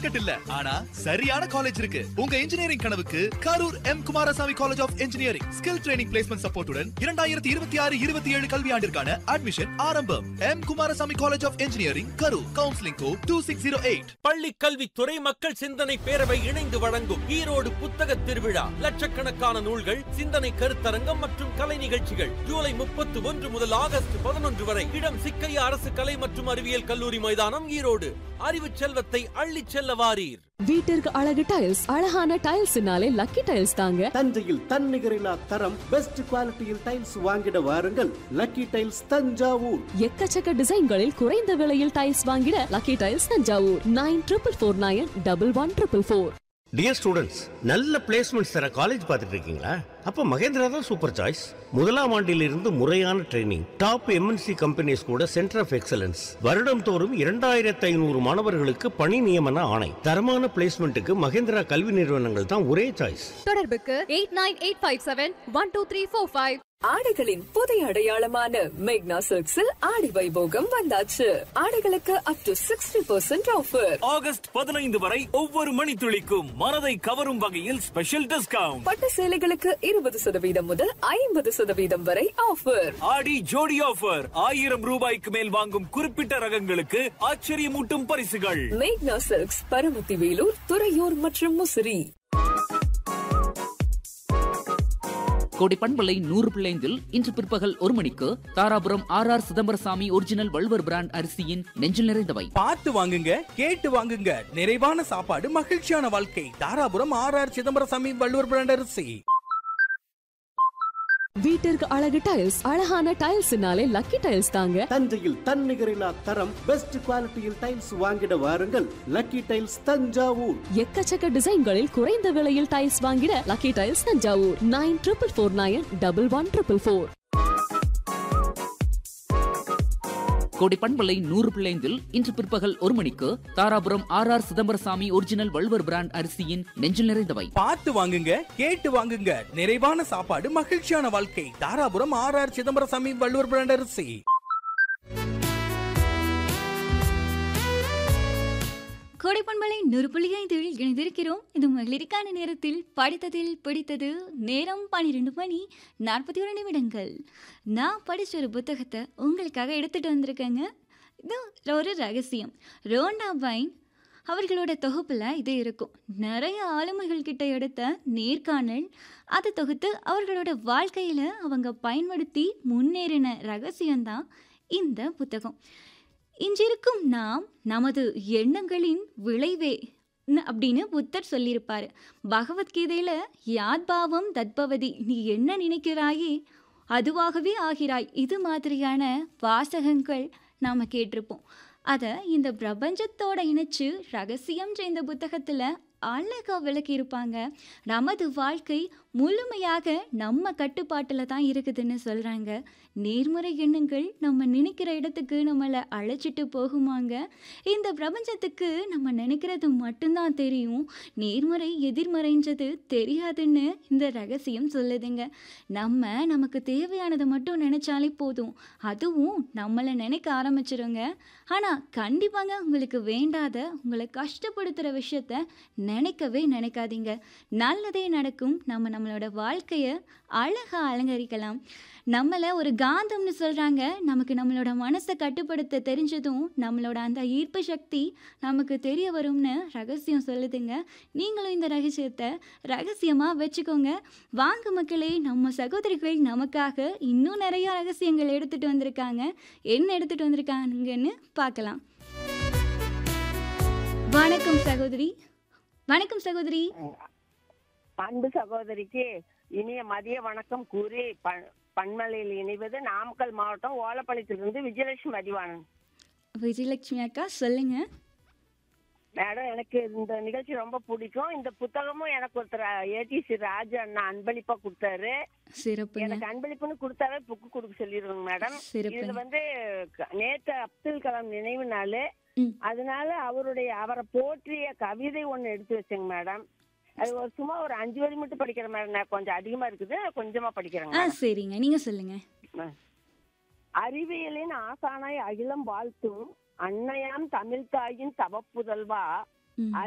Shortcut இல்ல ஆனா சரியான காலேஜ் இருக்கு உங்க இன்ஜினியரிங் கனவுக்கு Karur M Kumarasamy college of engineering skill training placement சப்போர்ட்டுடன் இரண்டாயிரத்தி இருபத்தி ஆறு இருபத்தி ஏழு கல்வியாண்டிற்கான அட்மிஷன் ஆரம்பம் M Kumarasamy college of engineering Karur counselling code two six zero eight பள்ளி கல்வித்துறை மக்கள் சிந்தனை பேரவை இணைந்து வழங்கும் ஈரோடு புத்தக திருவிழா லட்சக்கணக்கான நூல்கள் சிந்தனை கருத்தரங்கம் மற்றும் கலை நிகழ்ச்சிகள் ஜூலை முப்பத்தி ஒன்று முதல் ஆகஸ்ட் பதினொன்று வரை இடம் சிக்கையா அரசு கலை மற்றும் அறிவியல் கல்லூரி மைதானம் ஈரோடு அறிவு செல்வத்தை அள்ளிச் செல்ல வாரீர் வீட்டிற்கு அழகு டைல்ஸ் அழகான டைல்ஸ்னாலே லக்கி டைல்ஸ் தாங்க தஞ்சையில் தன்னிகரில்லா தரம் பெஸ்ட் குவாலிட்டியில் டைல்ஸ் வாங்கிட வாருங்கள் லக்கி டைல்ஸ் தஞ்சாவூர் எக்கச்சக்க டிசைன்களில் குறைந்த விலையில் டைல்ஸ் வாங்கிட lucky tiles Thanjavur nine triple four nine double one triple four dear students நல்ல பிளேஸ்மெண்ட்ஸ் தர காலேஜ் பார்த்துட்டு இருக்கீங்களா அப்ப மகேந்திரா தான் சூப்பர் சாய்ஸ் முதலாம் ஆண்டிலிருந்து முறையான ட்ரைனிங் டாப் எம்என்சி கம்பெனிஸ் கூட சென்டர் ஆஃப் எக்ஸலன்ஸ் வருடம் தோறும் இரண்டாயிரத்தி ஐநூறு மாணவர்களுக்கு பணி நியமன ஆணை தரமான பிளேஸ்மெண்ட்டுக்கு மகேந்திரா கல்வி நிறுவனங்கள் தான் ஒரே சாய்ஸ் தொடர்புக்கு eight nine eight five seven one two three four five ஆடைகளின் புதிய அடையாளமான மேக்னா சில்க்ஸில் ஆடி வைபோகம் வந்தாச்சு ஆடைகளுக்கு up to sixty percent offer August பதினைந்து வரை ஒவ்வொரு மணித்துளிக்கும் மனதை கவரும் வகையில் ஸ்பெஷல் டிஸ்கவுண்ட் பட்டு சேலைகளுக்கு இருபது சதவீதம் முதல் ஐம்பது சதவீதம் வரை ஆஃபர் ஆடி ஜோடி ஆஃபர் ஆயிரம் ரூபாய்க்கு மேல் வாங்கும் குறிப்பிட்ட ரகங்களுக்கு ஆச்சரியமூட்டும் பரிசுகள் மேக்னா சில்க்ஸ் பரமத்தி வேலூர் துறையூர் மற்றும் முசிறி கோடி பண்பலை நூறு பிள்ளைந்தில் இன்று பிற்பகல் ஒரு மணிக்கு Dharapuram R R Chidambarasamy original Valluvar brand அரிசியின் நெஞ்சில் நிறைந்தவை பார்த்து வாங்குங்க கேட்டு வாங்குங்க நிறைவான சாப்பாடு மகிழ்ச்சியான வாழ்க்கை Dharapuram R R Chidambarasamy Valluvar brand அரிசி வீட்டிற்கு அழகு டைல்ஸ் அழகான டைல்ஸ்னாலே லக்கி டைல்ஸ் தாங்க தஞ்சையில் தன்னிகரில்லா தரம் பெஸ்ட் குவாலிட்டியில் டைல்ஸ் வாங்கிட வாருங்கள் லக்கி டைல்ஸ் தஞ்சாவூர் எக்கச்சக்க டிசைன்களில் குறைந்த விலையில் டைல்ஸ் வாங்கிட lucky tiles Thanjavur nine triple four nine double one triple four Kodai பண்பலை நூறு பிள்ளைந்தில் இன்று பிற்பகல் ஒரு மணிக்கு Dharapuram R R Chidambarasamy original Valluvar brand அரிசியின் நெஞ்சில் நிறைந்தவை பார்த்து வாங்குங்க கேட்டு வாங்குங்க நிறைவான சாப்பாடு மகிழ்ச்சியான வாழ்க்கை Dharapuram R R Chidambarasamy Valluvar brand அரிசி கோடைப்பண்பலை நூறு புள்ளி ஐந்தில் இணைந்திருக்கிறோம் இது மகளிருக்கான நேரத்தில் படித்ததில் பிடித்தது நேரம் பன்னிரெண்டு மணி நாற்பத்தி ஒரு நிமிடங்கள் நான் படித்த ஒரு புத்தகத்தை உங்களுக்காக எடுத்துகிட்டு வந்திருக்கேங்க இது ஒரு ரகசியம் ரோண்டா பைன் அவர்களோட தொகுப்பில் இது இருக்கும் நிறைய ஆளுமைகள் கிட்ட எடுத்த நேர்காணல் அதை தொகுத்து அவர்களோட வாழ்க்கையில் அவங்க பயன்படுத்தி முன்னேறின ரகசியம்தான் இந்த புத்தகம் இன்றிருக்கும் நாம் நமது எண்ணங்களின் விளைவே ன்னு அப்படின்னு புத்தர் சொல்லியிருப்பார் பகவத்கீதையில் யாத்பாவம் தத்பவதி நீ என்ன நினைக்கிறாயே அதுவாகவே ஆகிறாய் இது மாதிரியான வாசகங்கள் நாம் கேட்டிருப்போம் அதை இந்த பிரபஞ்சத்தோட இணைச்சு ரகசியம் இந்த புத்தகத்தில் அழகாக விளக்கியிருப்பாங்க நமது வாழ்க்கை முழுமையாக நம்ம கட்டுப்பாட்டில் தான் இருக்குதுன்னு சொல்கிறாங்க நேர்முறை எண்ணங்கள் நம்ம நினைக்கிற இடத்துக்கு நம்மளை அழைச்சிட்டு போகுமாங்க இந்த பிரபஞ்சத்துக்கு நம்ம நினைக்கிறது மட்டும்தான் தெரியும் நேர்மறை எதிர்மறைன்றது தெரியாதுன்னு இந்த ரகசியம் சொல்லுதுங்க நம்ம நமக்கு தேவையானதை மட்டும் நினச்சாலே போதும் அதுவும் நம்மளை நினைக்க ஆரம்பிச்சிருங்க ஆனால் கண்டிப்பாங்க உங்களுக்கு வேண்டாத உங்களை கஷ்டப்படுத்துகிற விஷயத்த நினைக்கவே நினைக்காதீங்க நல்லதே நடக்கும் நம்ம நம்மளோட வாழ்க்கையை அழகாக அலங்கரிக்கலாம் நம்மளை ஒரு காந்தம்னு சொல்கிறாங்க நமக்கு நம்மளோட மனசை கட்டுப்படுத்த தெரிஞ்சதும் நம்மளோட அந்த ஈர்ப்பு சக்தி நமக்கு தெரிய வரும்னு ரகசியம் சொல்லுதுங்க நீங்களும் இந்த ரகசியத்தை ரகசியமாக வச்சுக்கோங்க வாங்க மக்களே நம்ம சகோதரிகள் நமக்காக இன்னும் நிறைய ரகசியங்கள் எடுத்துகிட்டு வந்திருக்காங்க என்ன எடுத்துகிட்டு வந்திருக்காங்கன்னு பார்க்கலாம் வணக்கம் சகோதரி வணக்கம் சகோதரி அன்பு சகோதரிக்கு இனிய மதிய வணக்கம் கூறி ப- பண்மலையில் இணைவது நாமக்கல் மாவட்டம் ஓலப்பாளையத்திலிருந்து விஜயலட்சுமி மதிவாணன் விஜயலட்சுமி அக்கா சொல்லுங்க மேடம் எனக்கு இந்த நிகழ்ச்சி ரொம்ப பிடிக்கும் இந்த புத்தகமும் எனக்கு ஒருத்தர் ஏடிசி ராஜா அண்ணா அன்பளிப்பா கொடுத்தாரு சிறப்புங்க எனக்கு அன்பளிப்புன்னு கொடுத்தாவே புக்கு கொடுக்க சொல்லிடுவோங்க மேடம் சிறப்புங்க. இதுல வந்து க- நேத்து அப்துல் கலாம் நினைவு நாள் ம். அதனால அவருடைய அவரை போற்றிய கவிதை ஒண்ணு எடுத்து வச்சேங்க மேடம் அது ஒரு சும்மா ஒரு அஞ்சு வரி மட்டும் படிக்கிறேன் மேடம் நான் கொஞ்சம் அதிகமா இருக்குது கொஞ்சமா படிக்கிறேங்க ஆ மேடம். சரிங்க நீங்கள் சொல்லுங்க அறிவியலின் ஆசானாய் அகிலம் வாழ்த்தும் அன்னையாம் தமிழ்தாயின் தவப்புதல்வா ம்